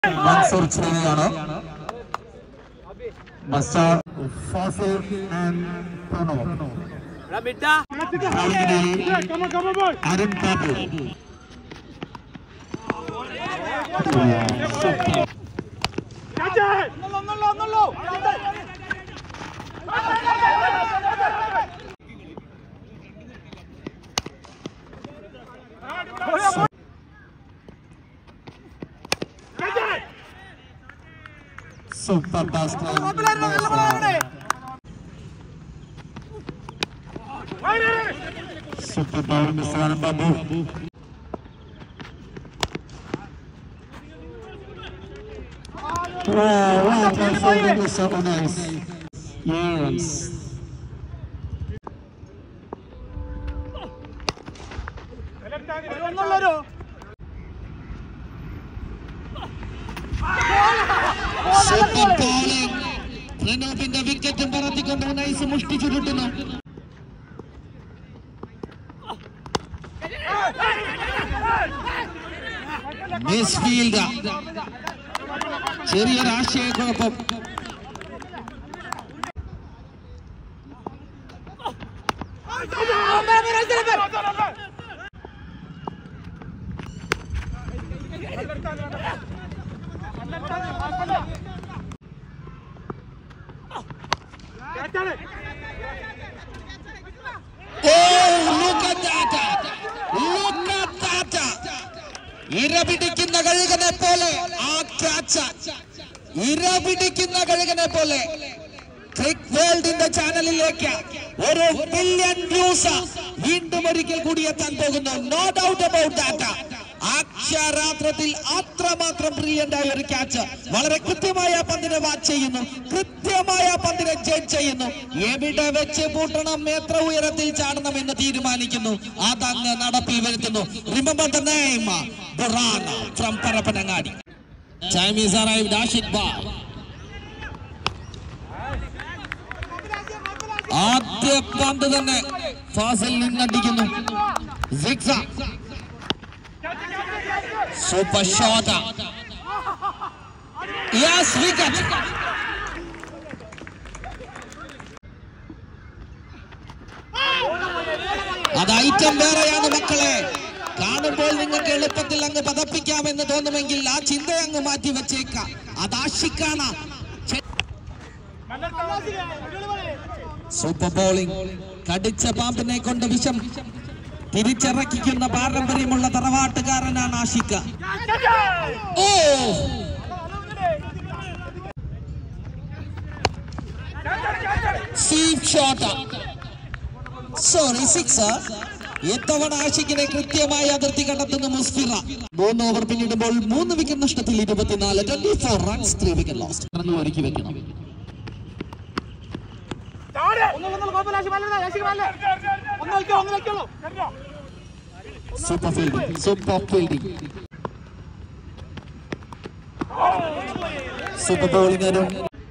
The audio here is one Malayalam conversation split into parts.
മൻസൂർ ചെയ്യുകയാണ് മസ്റ്റാർ ഫാസിൽ ആൻഡ് പ്രണവ് ബൗളിംഗിനായി അരുൺ ബാബു സൂപ്പർ ബാസ്റ്റർ super bowl mister Arun Babu Wow, what a fielding is so nice. Yes. Super bowling പ്രണോബിന്റെ വിക്കറ്റും പറത്തിക്കൊണ്ട് നൈസ് മുഷ്ടി ചുരുട്ടുന്നു മിസ് ഫീൽഡ് ചെറിയൊരു ആശയക്കുഴപ്പം Oh, look at that! Look at that! ഇരപിടിക്കുന്ന കഴുകനെ പോലെ ആ ക്യാച്ച് ഇരപിടിക്കുന്ന കഴുകനെ പോലെ ക്രിക് വേൾഡിന്റെ ചാനലിലേക്ക് ഒരു ബില്യൺ വ്യൂസ് വീണ്ടും ഒരിക്കൽ കൂടി എത്താൻ പോകുന്നു നോ ഡൗട്ട് അബൌട്ട് ദാറ്റ് അക്ഷരാത്രത്തിൽ അത്രമാത്രം ബ്രില്യന്റ് ആയ ഒരു ക്യാച്ച് വളരെ കൃത്യമായ ആ പന്തിനെ വാച്ച് ചെയ്യുന്നു കൃത്യമായ ആ പന്തിനെ ജഡ്ജ് ചെയ്യുന്നു എവിടെ വെച്ച് പൂട്ടണം എത്ര ഉയരത്തിൽ ചാടണം എന്ന് തീരുമാനിക്കുന്നു അതങ്ങ് നടപ്പിൽ വരുത്തുന്നു remember the name Burana from Parappanangadi Time is arrived, Ashik Ba. ആദ്യ പന്ത് തന്നെ ഫാസിൽ നിന്നടിക്കുന്നു six super shot yes wicket അത് ഐറ്റം വേറെയാണ് മക്കളെ കാണുമ്പോൾ നിങ്ങൾക്ക് എളുപ്പത്തിൽ അങ്ങ് പതപ്പിക്കാമെന്ന് തോന്നുമെങ്കിൽ ആ ചിന്ത അങ്ങ് മാറ്റി വെച്ചേക്കാം അത് ആഷിക്കാണ് സൂപ്പർ ബോളിംഗ് കടിച്ച പാമ്പിനെ കൊണ്ട് വിഷം തിരിച്ചിറക്കിക്കുന്ന പാരമ്പര്യമുള്ള തറവാട്ടുകാരനാണ് ആഷിക്ക ഓ സീപ് ഷോട്ട് സോറി സിക്സർ ഇത്തവണ ആഷിക്കിനെ കൃത്യമായി അതിർത്തി കണ്ടെത്തുന്ന മുസ്ഫിറ മൂന്ന് ഓവർ പിന്നിടുമ്പോൾ മൂന്ന് വിക്കറ്റ് നഷ്ടത്തിൽ ഇരുപത്തിനാല് twenty four runs three wicket lost ഒരുക്കി വെക്കണം super fielding super fielding super bowling Arun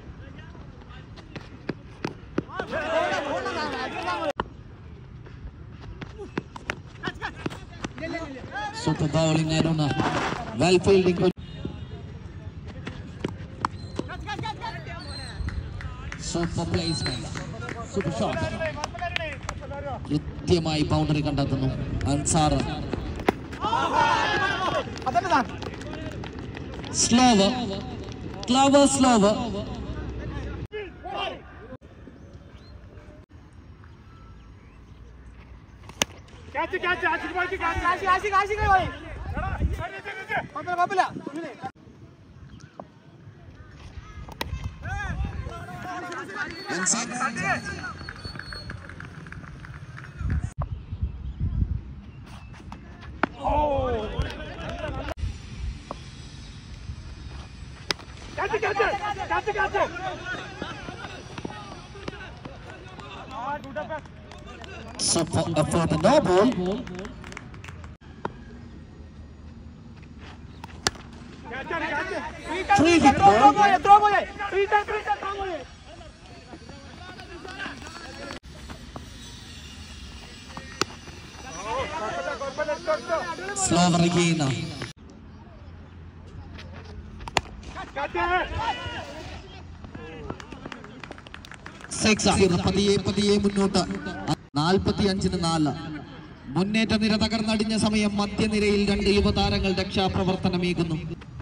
super bowling Arun well fielding super placement super shot കൃത്യമായി ബൗണ്ടറി കണ്ടെത്തുന്നു Ansar slow clever slow catch catch Ashik ഭായിക്ക് ക്യാച്ച് ആഷിക് ആഷിക് ആഷിക് ഭായി കുഴപ്പമില്ല കുഴപ്പമില്ല ക്യാച്ച് ക്യാച്ച് ക്യാച്ച് ക്യാച്ച് ആ good up super effort no ball catch catch Free hit throw ball. പോയെ ത്രോ പോയെ three time three time throw പോയെ സ്ലോവർ ചെയ്യുന്ന സിക്സ് പതിയെ പതിയെ മുന്നോട്ട് നാൽപ്പത്തി അഞ്ചിന് നാല് മുന്നേറ്റ നിര തകർന്നടിഞ്ഞ സമയം മധ്യനിരയിൽ രണ്ട് യുവതാരങ്ങൾ രക്ഷാപ്രവർത്തനമേകുന്നു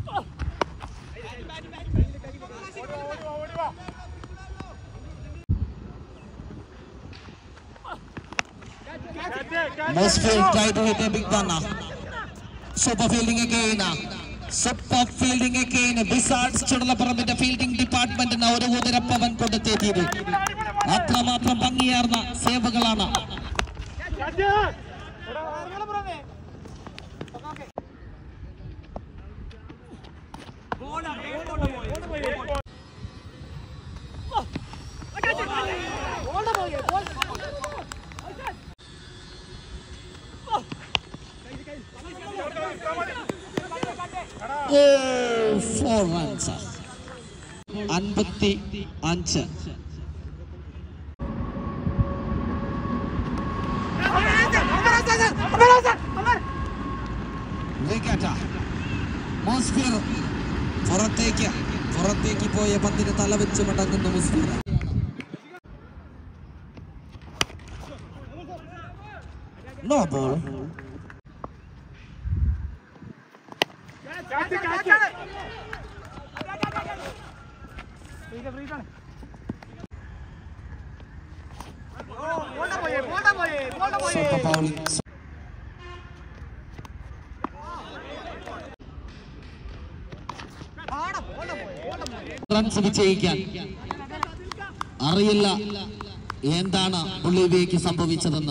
Mosfield tried to hit a big gunner. Super fielding again. Super fielding again. Wizards ചുടലപ്പറമ്പിന്റെ ഫീൽഡിംഗ് ഡിപ്പാർട്ട്മെന്റിന് ഒരു കുതിരപ്പവൻ കൊടുത്തെത്തിയത് അത്രമാത്രം ഭംഗിയാർന്ന സേവകളാണ് ഫോർ റൺസ് അൻപത്തി അഞ്ച് വിക്കറ്റ് മോസ്ഫിയർ പുറത്തേക്ക് പുറത്തേക്ക് പോയ പന്തിന് തലവെച്ച് മടങ്ങുന്നു Musfir no ball super bowling runs വിജയിക്കാൻ അറിയില്ല എന്താണ് ബൊളീവിയയ്ക്ക് സംഭവിച്ചതെന്ന്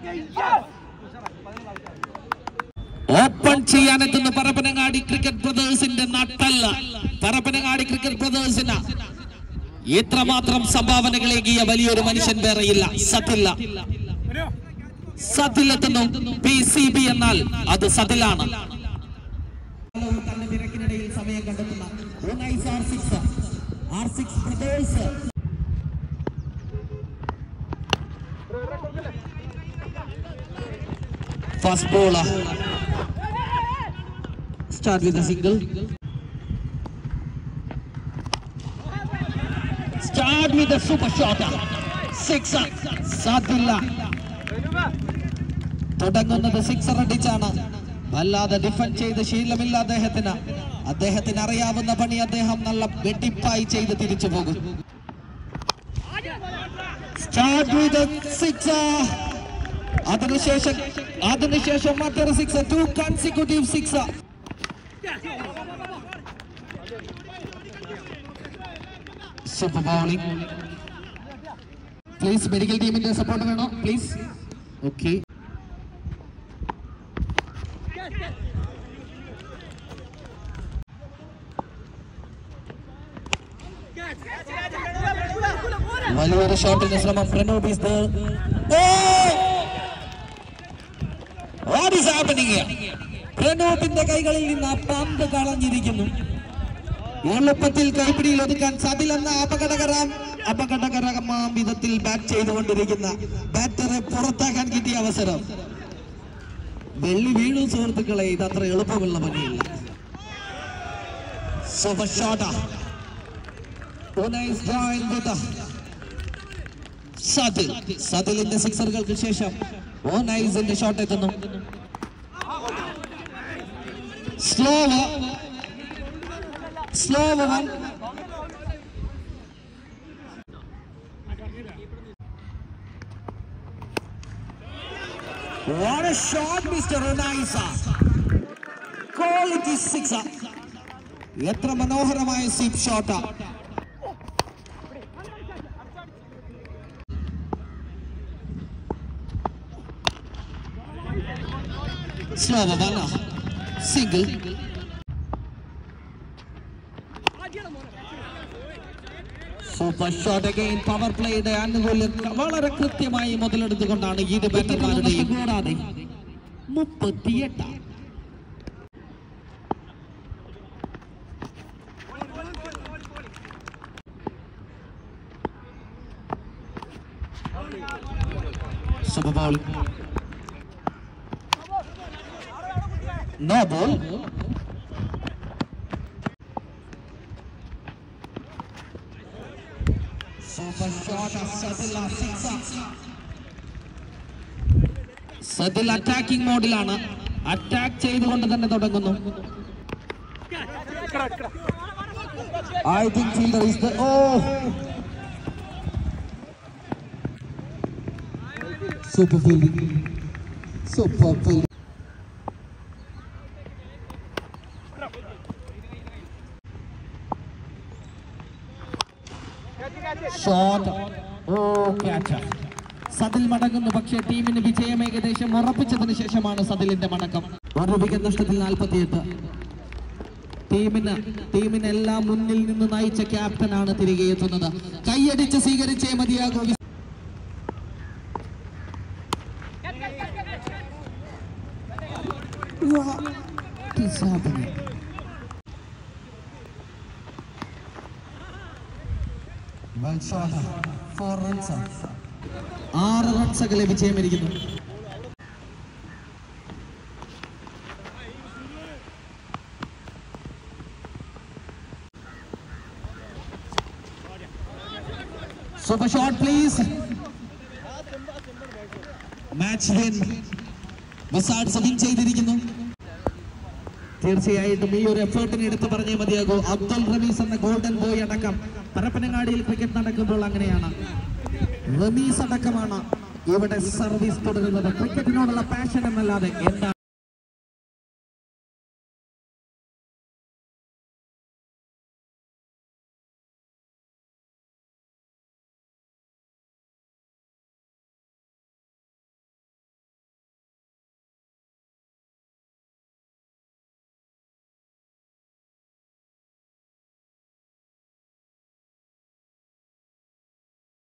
ഓപ്പൺ ചെയ്യാനെത്തുന്ന പരപ്പനങ്ങാടി ക്രിക്കറ്റ് ബ്രദേഴ്സിന്റെ നട്ടല്ല പരപ്പനങ്ങാടി ക്രിക്കറ്റ് ബ്രദേഴ്സിന് ഇത്രമാത്രം സംഭാവനകളേകിയ വലിയൊരു മനുഷ്യൻ വേറെയില്ല സത്തില്ല സത്തിലെത്തുന്നു പി സി ബി എന്നാൽ അത് സതിലാണ് തന്റെ തിരക്കിനിടയിൽ സമയം കണ്ടെത്തുന്ന Unais R six R six brothers first ball start with single start with super shot six സാധ്യല്ല തുടങ്ങുന്നത് സിക്സർ അടിച്ചാണ് വല്ലാതെ ഡിഫൻഡ് ചെയ്ത് ശീലമില്ല അദ്ദേഹത്തിന് അദ്ദേഹത്തിന് അറിയാവുന്ന പണി അദ്ദേഹം നല്ല വെട്ടിപ്പായി ചെയ്ത് തിരിച്ചു പോകും സ്റ്റാർട്ട് വിത്ത് സിക്സ് അതിനുശേഷം അതിനുശേഷം മറ്റൊരു six two consecutive six super bowling please medical ടീമിന്റെ സപ്പോർട്ട് വേണോ പ്ലീസ് ഓക്കെ വലിയൊരു ഷോട്ടിന് ശ്രമം പ്രണോബ് is there. Oh! What is happening here? പ്രണോബിന്റെ കൈകളിൽ നിന്ന് ആ പന്ത് കളഞ്ഞിരിക്കുന്നു എളുപ്പത്തിൽ കൈപ്പിടിയിൽ ഒതുക്കാൻ സതിലെന്ന അപകടകരം അപകടകരമാം വിധത്തിൽ ബാറ്റ് ചെയ്തുകൊണ്ടിരിക്കുന്ന ബാറ്ററെ പുറത്താക്കാൻ കിട്ടിയ അവസരം വെള്ളി വീണു സുഹൃത്തുക്കളെ ഇത് അത്ര എളുപ്പമുള്ള പണിയില്ല സൂപ്പർ ഷോട്ടാ Unais joined with the Sathil സതിലിന്റെ സിക്സറുകൾക്ക് ശേഷം ഓനൈസിന്റെ ഷോട്ട് എത്തുന്നു slow slow one What a shot, Mr. Onaisa. Quality sixer. എത്ര മനോഹരമായ സീപ്പ് ഷോട്ടാ Slava Vana. Single. Super shot again power പ്ലേയുടെ ആനുകൂല്യം വളരെ കൃത്യമായി മുതലെടുത്തുകൊണ്ടാണ് ഇരു ബാറ്റർമാരുടെയും കൂടാതെ മുപ്പത്തിയെട്ട് super ball no ball super shot Sathil six Sathil attacking മോഡിലാണ് അറ്റാക്ക് ചെയ്തുകൊണ്ട് തന്നെ തുടങ്ങുന്നു I think fielder is the ഓ super fielding super fielding shot ഓ ക്യാച്ച് സതിൽ മടങ്ങുന്നു പക്ഷേ ടീമിന് വിജയം ഏകദേശം ഉറപ്പിച്ചതിന് ശേഷമാണ് സതിലിന്റെ മടക്കം ഒരു വിക്കറ്റ് നഷ്ടത്തിൽ നാൽപ്പത്തിയെട്ട് ടീമിന് ടീമിനെല്ലാം മുന്നിൽ നിന്ന് നയിച്ച ക്യാപ്റ്റനാണ് തിരികെ എത്തുന്നത് കൈയടിച്ച് സ്വീകരിച്ചേ മതിയാകൂ What is happening? Well shot. Four runs. ആറ് റൺസ് അകലെ വിജയമിരിക്കുന്നു super shot please match win wizards win ചെയ്തിരിക്കുന്നു തീർച്ചയായിട്ടും ഈ ഒരു എഫേർട്ടിന് എടുത്തു പറഞ്ഞേ മതിയാകൂ അബ്ദുൽ റമീസ് എന്ന ഗോൾഡൻ ബോയ് അടക്കം പരപ്പനങ്ങാടിയിൽ ക്രിക്കറ്റ് നടക്കുമ്പോൾ അങ്ങനെയാണ് റമീസ് അടക്കമാണ് ഇവിടെ സർവീസ് തുടരുന്നത് ക്രിക്കറ്റിനോടുള്ള പാഷൻ എന്നല്ലാതെ എന്താണ്